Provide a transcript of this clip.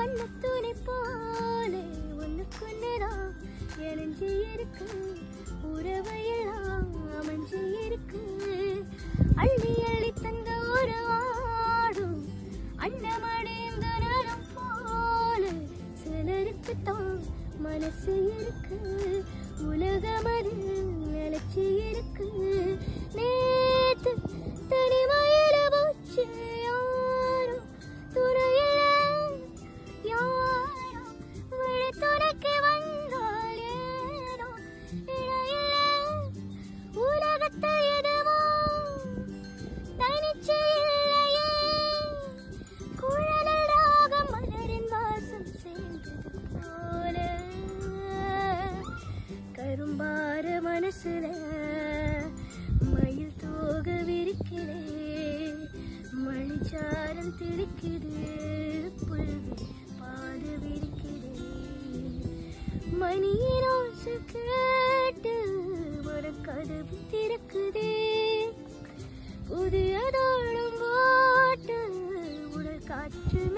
வண்ணத்துணி போல ஒண்ணுக்குன்னுதான் இணைஞ்சு இருக்கு உறவையெல்லாம் அமைஞ்சு இருக்கு அள்ளி அள்ளி தந்த ஒரு வாடும் அண்ணமடைந்த நலம் போல சிலருக்கு தான் மனசு இருக்கு உலகம் அது நினைச்சு இருக்கு நேத்து தனிமையில போச்சு யாரோ துணையில யாரோ விழி துணைக்கு வந்தால் ஏதோ இழையில உலகத்தை எதுவோ தனிச்சு இல்லையே குழலில் ராகம் மலரின் வாசம் சேர்ந்தது போல கரும்பார மனசுல மயில் தோக விரிக்கிறே மணிச்சாரம் திரிக்குது புல்வி பாடு விரிக்கிறே மணியின் ஓசை கேட்டு ஒரு கதவு திறக்குதே புதிய தாளம் போட்டு உடல் காற்று